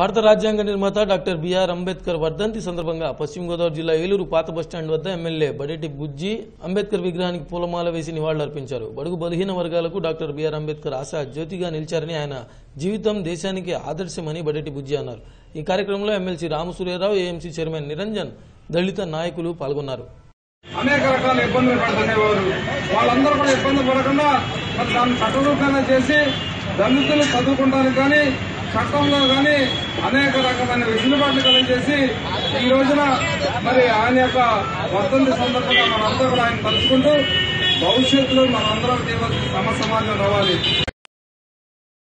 భారత రాజ్యాంగ నిర్మాత డాక్టర్ బిఆర్ అంబేద్కర్ వర్ధంతి సందర్భంగా పశ్చిమ గోదావరి జిల్లా ఏలూరు పాత బస్టాండ్ వద్ద ఎమ్మెల్యే బడేటి బుజ్జి అంబేద్కర్ విగ్రహానికి పూలమాల వేసి నివాళులర్పించారు బడుగు బలహీన వర్గాలకు డాక్టర్ బిఆర్ అంబేద్కర్ ఆశా జ్యోతిగా నిలిచారని ఆయన జీవితం దేశానికి ఆదర్శమని బడేటి బుజ్జి అన్నారు ఈ కార్యక్రమంలో MLC Ramasuryarao AMC chairman Niranjan దళిత నాయకులు పాల్గొన్నారు అనేక రకాల ఇబ్బందులు పడుతుండేవారు వాళ్ళందరూ కూడా ఇబ్బంది పడకుండా మరి దాన్ని చట్టరూపంగా చేసి దళితులు చదువుకుంటానికి కానీ చట్టంలో కానీ అనేక రకమైన వెసులుబాట్లు కలిగజేసి ఈ రోజున మరి ఆయన యొక్క వర్ధంతి సందర్భంగా మనందరూ కూడా ఆయన తలుచుకుంటూ భవిష్యత్తులో మనందరం చేయవలసిన సమ సమాజం రావాలి